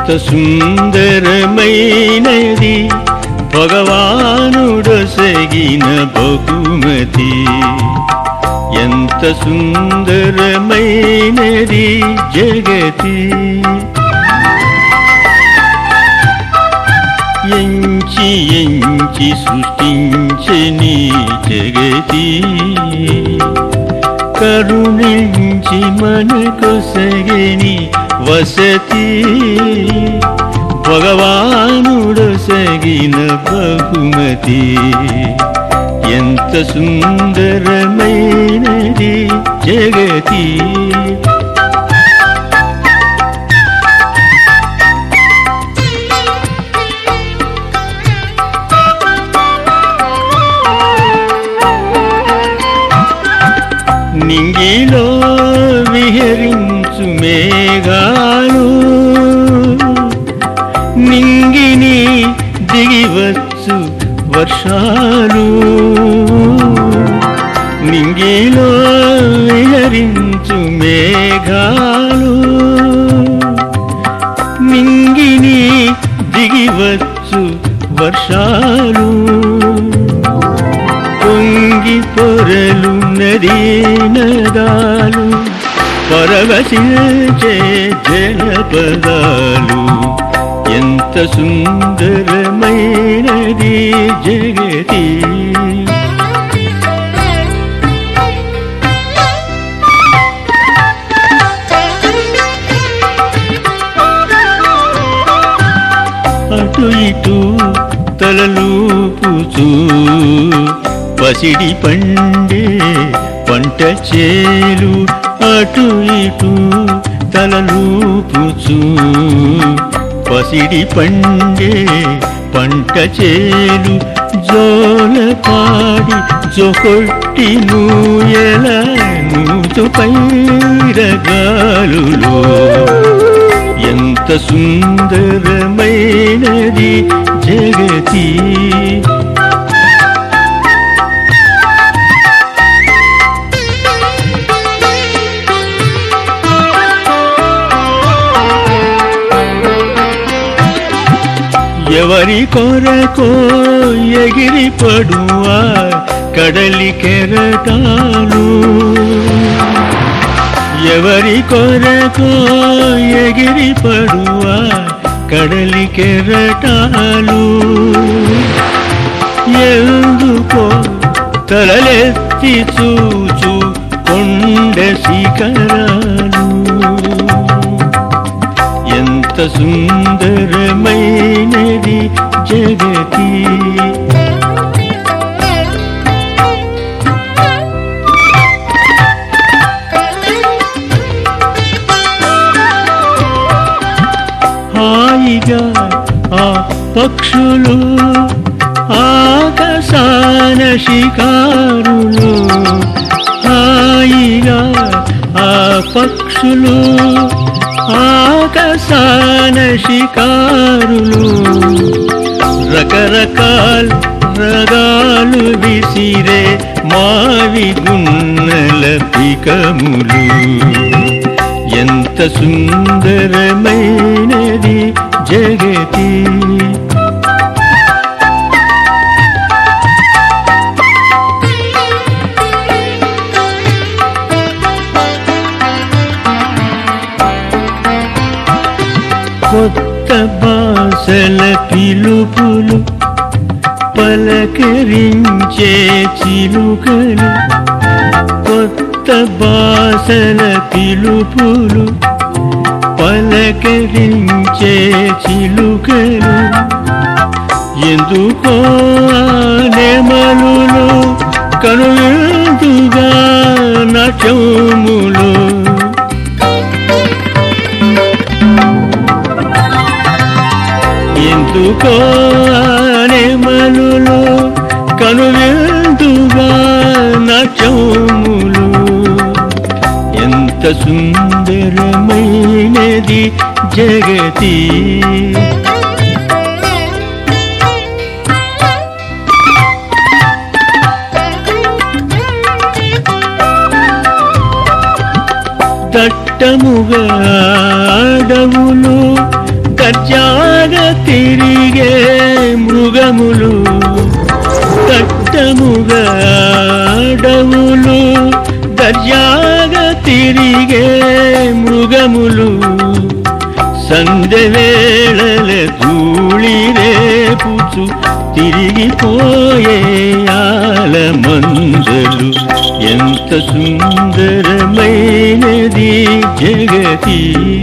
ఎంత సుందరమైనది భగవానుడొసగిన బహుమతి ఎంత సుందరమైనది జగతి ఎంచి ఎంచి సృష్టించని జగతి కరుణించి మనకొసగని వసతి భగవానుడొసగిన బహుమతి ఎంత సుందరమైనది జగతి నింగిలో విహరించు మేఘాలు నింగిని దిగివచ్చు వర్షాలు నింగిలో విహరించు మేఘాలు నింగిని దిగివచ్చు వర్షాలు పొంగి పొరలు నదీ నదాలు పరవశించే జనపదాలు ఎంత సుందరమైనది జగతి అటు ఇటు తలలూపుచూ పసిడి పండే పంట చేలు అటు ఇటు తలలూపుచూ పసిడి పండే పంట చేలు జోల పాడి జొకొట్టి నూయల నూతు పైరగాలులో ఎంత సుందరమైనది జగతి ఎవరి కొరకో ఎగిరి పడువా కడలి కెరటాలు ఎవరి కొరకో ఎగిరి పడువా కడలి కెరటాలు ఎందుకో తలలెత్తి చూచు కొండ శిఖరాలు ఎంత సుందరమైనది జగతి హాయిగా ఆ పక్షులు ఆకాశాన షికారులు హాయిగా ఆ పక్షులు ఆకాశాన షికారులు రకరకాల రగాలు విసిరే మావి గున్నల పికములు ఎంత సుందరమైనది జగతి కొత్త బాసల పిలుపులు పలకరించే చిలుకలు కొత్త బాసల పిలుపులు పలకరించే చిలుకలు ఎందుకో నెమలులు కనువిందుగా నాట్యములు ఎందుకో నెమలులు కనువిందుగా నాట్యములు ఎంత సుందరమైనది జగతి దట్టముగా అడవులు దర్జాగా తిరిగే మృగములు కట్టముగా అడవులు దర్జాగా తిరిగే మృగములు సంధ్యవేళల ధూళి రేపుచు తిరిగిపోయే ఆలమందలు ఎంత సుందరమైనది జగతి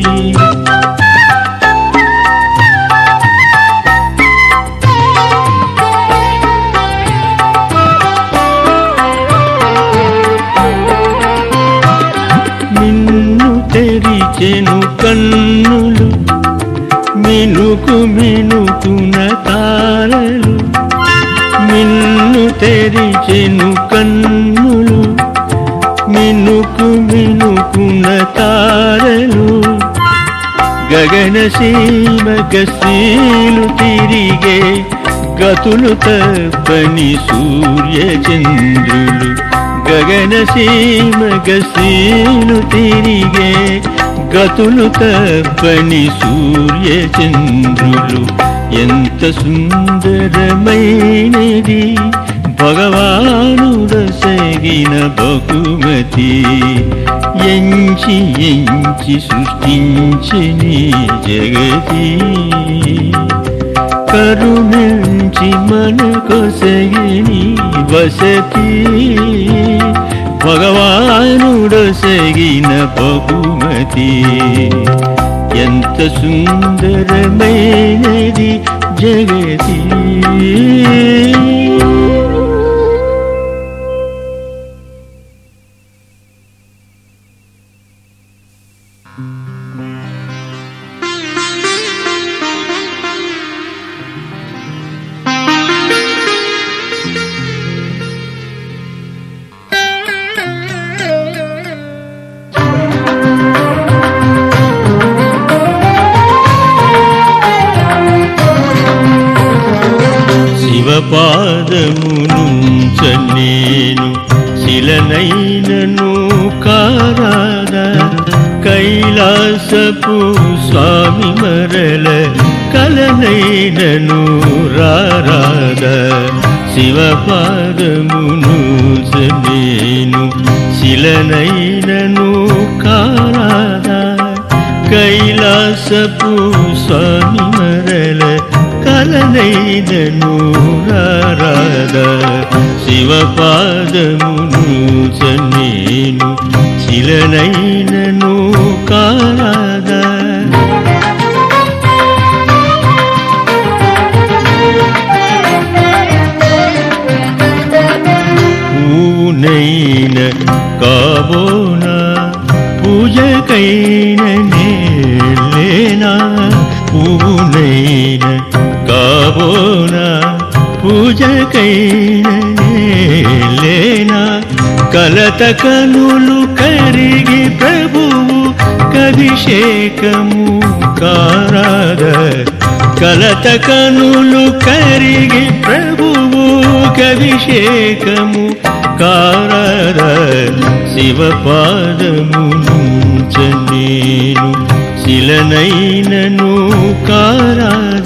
నిన్ను తెరిచెను కన్నులు మినుకు మినుకున తారలు నిన్ను తెరిచెను కన్నులు మినుకు మినుకున తారలు గగన సీమ గసీలు తిరిగే గతులు తప్పని సూర్య చంద్రులు గగన సీమ గసీలు తిరిగే గతులు తప్పని సూర్య చంద్రులు ఎంత సుందరమైనది భగవానుడసగిన బహుమతి ఎంచి ఎంచి సృష్టించిని జగతి కరుణించి మన కొసగిని వసతి భగవానుడసగిన బహుమతి ఎంత సుందరమైనది జగతి శివపాదమునుంచనేను శిలనైనను కారాద కైలాసపు స్వామి మరల కలనైనను రారాద శివపాదమును నేను శిలనైనను కారాద కైలాసపు స్వామి మరల కలనైదను రారాద శివపాదమును నేను శిలనైనను కారాద పూనైన కాబోనా పూజకైన నేలేనా పూనైన కాబోనా పూజకైన నేలేనా కలత కనులు కరిగి ప్రభువు కభిషేకము కారాద కలత కనులు కరిగి ప్రభువు కభిషేకము కారాద శివపాదమును నేను శిలనైనను కారాద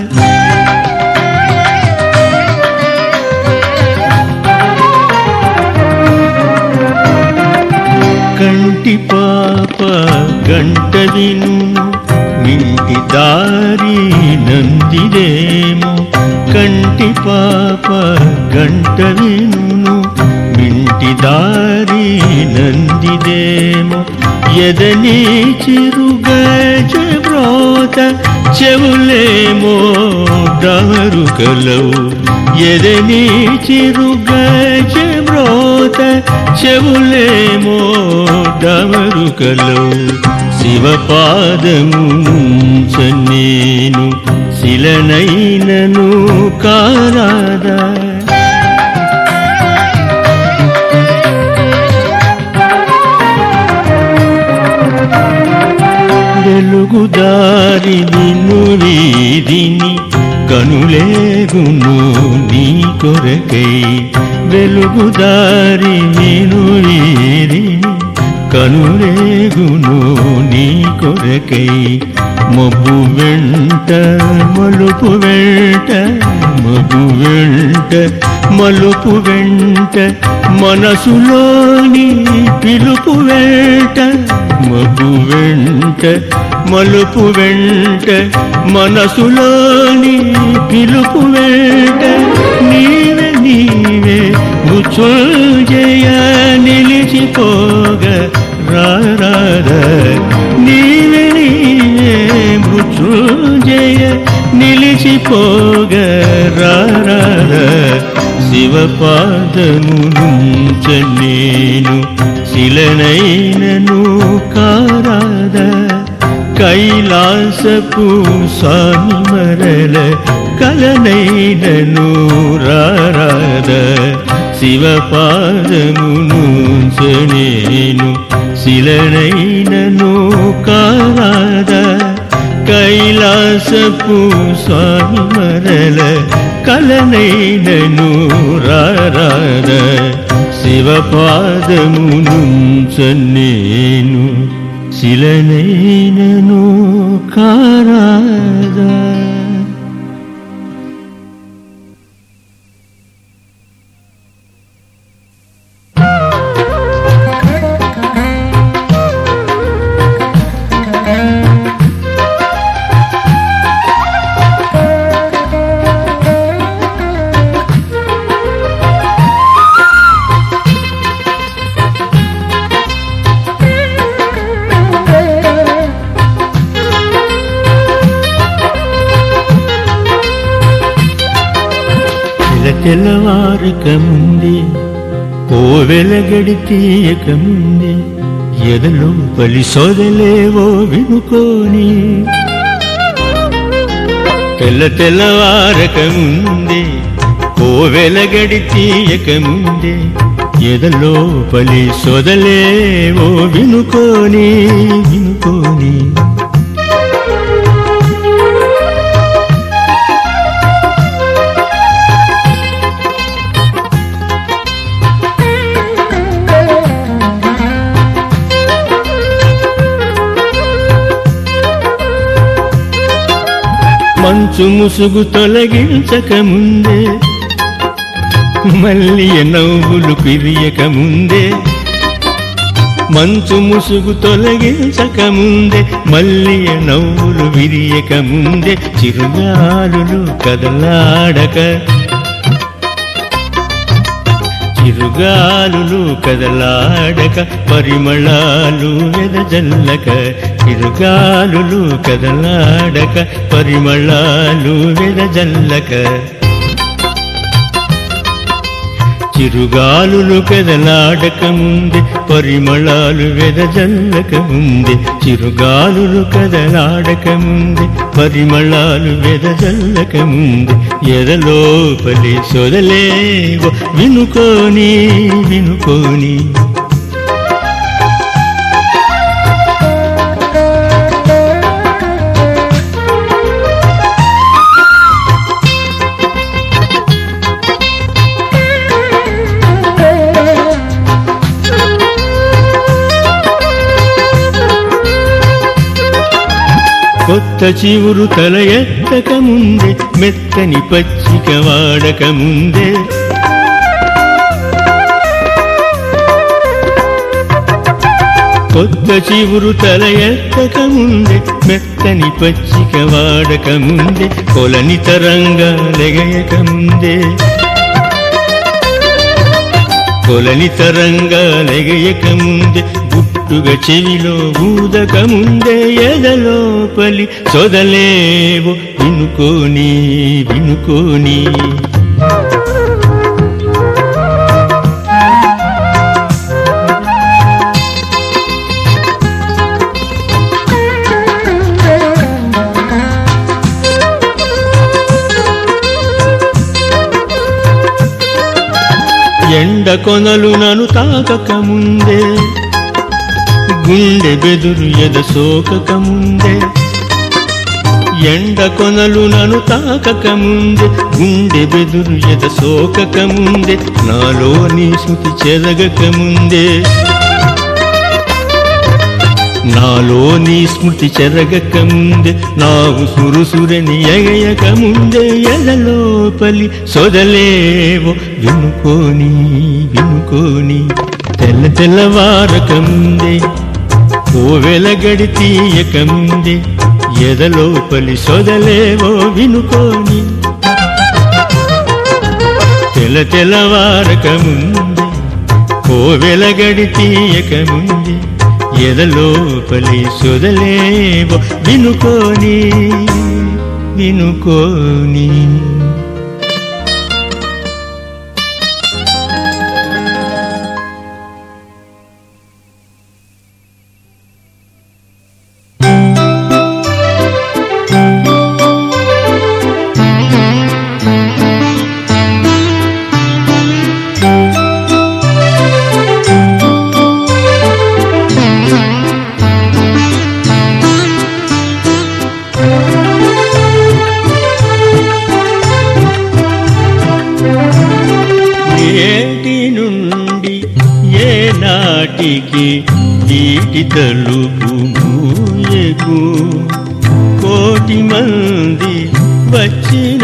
కంటి పాప గంట విను నింటి దారి నందిదేమో కంటి పాప గంట విను మింటి దారి నందిదేమో ఎదని చిరుగజ బ్రోత చెవులేమో డమరు కలవు ఎదని చిరుగజ బ్రోత చెవులేమో డమరు కలవు శివపాదము నేను శిలనైనను కారాదా వెలుగుదారి నిన్ను వీధిని కనులేగును నీ కొరకై వెలుగుదారి నిన్ను వీధిని కనులేగును నీ కొరకై మబ్బు వెంట మలుపు వెంట మబ్బు వెంట మలుపు వెంట మనసులోని పిలుపు వెంట మబ్బు వెంట మలుపు వెంట మనసులోని పిలుపు వెంట నీవే నీవే మృత్యుంజయ నిలిచిపోగ రారార నీవే నీవే మృత్యుంజయ నిలిచిపోగ రారార శివపాదమునుంచ నేను శిలనైనను కారాద కైలాసపు స్వామి మరల కలనైనను రారాద శివపాదమును నేను శిలనైనను కారాద కైలాసపు స్వామి మరల కలనైనను రారాద శివపాదమును నేను శిలనైనను కారాదా తెల తెల్లవారక ముందే కోవెల గడి తీయక ముందే ఎదలో పలి సోదలేవో వినుకోని తెల్ల తెల్లవారక ముందే కోవెల గడి తీయక ముందే ఎదలో పలి సొదలేవో వినుకోని వినుకోని మంచు ముసుగు తొలగించక ముందే మళ్ళీ నవ్వులు పిరియక ముందే మంచు ముసుగు తొలగించక ముందే మళ్ళీ నవ్వులు విరియక ముందే చిరుగాలులు కదలాడక చిరుగాలులు కదలాడక పరిమళాలు వెదజల్లక చిరుగాలులు కదలాడక పరిమళాలు వెదజల్లక చిరుగాలులు కదలాడక ముందే పరిమళాలు వెదజల్లక ముందే చిరుగాలులు కదలాడక ముందే పరిమళాలు వెదజల్లక ముందే ఎదలోపలి సొదలేవో వినుకోని వినుకోని కొత్త చివురు తల ఎత్తక ముందే మెత్తని పచ్చిక వాడక ముందే కొత్త చివురు తల ఎత్తక ముందే మెత్తని పచ్చిక వాడక ముందే కొలని తరంగా లెగయక ముందే కొలని తరంగా లెగయక ముందే గుట్టుగా చెవిలో ఊదక ముందే ఎదలోపలి సొదలేవు వినుకోని వినుకోని ఎండ కొనలు నన్ను తాకక ముందే గుండె బెదురు ఎద సోకక ముందే ఎండ కొనలు నన్ను తాకక ముందే గుండె బెదురు ఎద సోకక ముందే నాలో నీ శృతి చెదగక ముందే నాలో నీ స్మృతి చెరగక ముందే నావు సురుసురని ఎగయక ముందే ఎదలోపలి సొదలేవో వినుకోని వినుకోని తెల్ల తెల్లవారక ముందే కోవెల గడి తీయక ముందే ఎదలోపలి సొదలేవో వినుకోని తెల తెల్లవారక ముందే కోవెల గడి తీయక ముందే ఎదలోపలి సొదలేవో వినుకోని వినుకోని ఏటి నుండి ఏ నాటికి ఈటి తలుపు మూయకు కోటి మంది వచ్చిన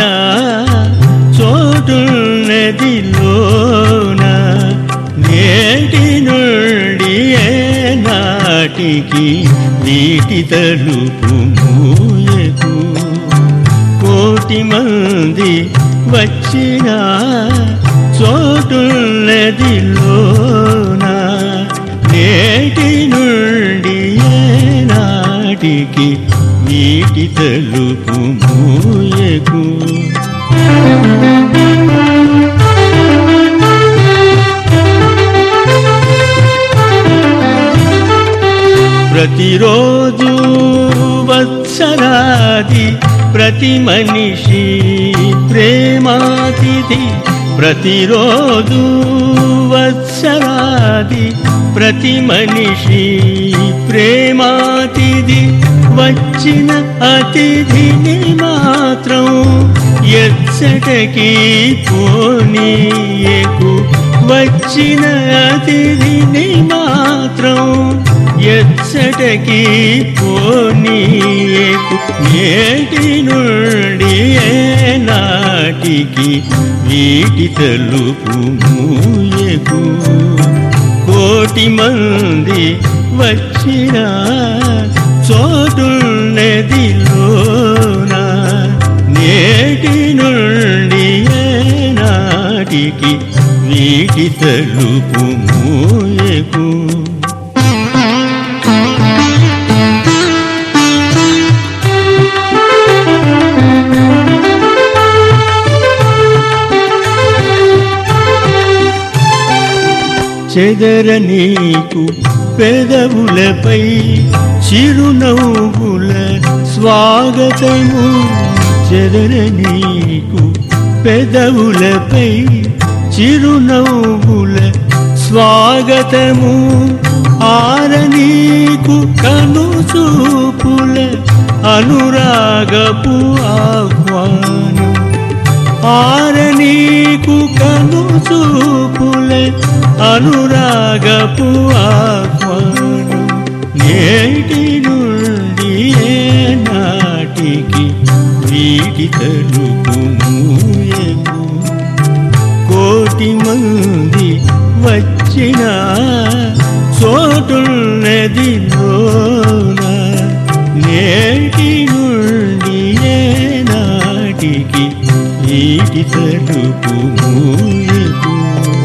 చోటున్నదిలోన నేటి నుండి ఏ నాటికి వీటి తలుపు మూయకు కోటి మంది వచ్చిన చోటున్నదిలోన నేటి నుండి ఏనాటికి నీటి తలుపు మూయకు ప్రతిరోజు వత్సరాది ప్రతి మనిషి ప్రేమాతిథి ప్రతిరోజు వత్సరాది ప్రతి మనిషి ప్రేమాతిథి వచ్చిన అతిథిని మాత్రం ఎచ్చటకి పోనీయకు వచ్చిన అతిథిని మాత్రం ఎచ్చటకి పోనీయకు నేటి నుండి ఏ నాటికి వీటి తలుపు మూయకు కోటి మంది వచ్చిన చోటున్నదిలోన నేటి నుండి ఏ నాటికి వీటి తలుపు మూయకు చెదర నీకు పెదవులపై చిరునవ్వుల స్వాగతము చెదర నీకు పెదవులపై చిరునవ్వుల స్వాగతము ఆర నీకు కను చూపుల అనురాగపు ఆహ్వానం ఆర నీకు కను చూపుల అనురాగపు ఆహ్వానం నేటి నుండి ఏ నాటికి వీటి తలుపు మూయకు కోటి మంది వచ్చిన చోటున్నదిలోన నేటి నుండి ఏ నాటికి వీటి తలుపు మూయకు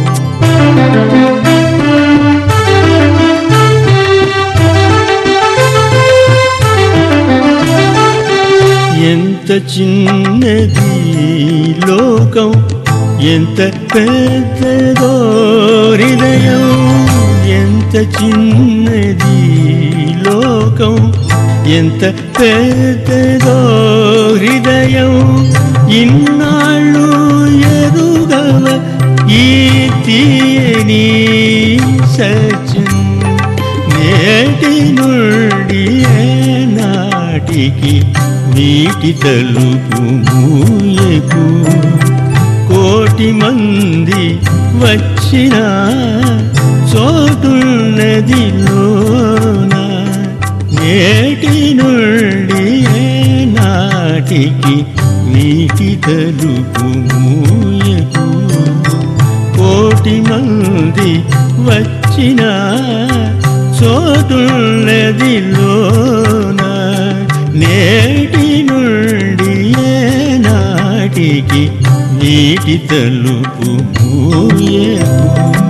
ఎంత చిన్నది లోకం ఎంత పెద్దదో హృదయం ఎంత చిన్నది లోకం ఎంత పెద్దదో హృదయం ఇన్నాళ్ళు ఎరుగవ ఈ తీయని సత్యం నేటి నుండి నాటికి నీటి తలుపు మూయకు కోటి మంది వచ్చిన చోటున్నదిలోన నాటికి నీటి తలుపు మూయకు కోటి మంది వచ్చిన చోటున్నది లోన నేటి నుండి ఏ నాటికి నీటి తలుపు మూయకు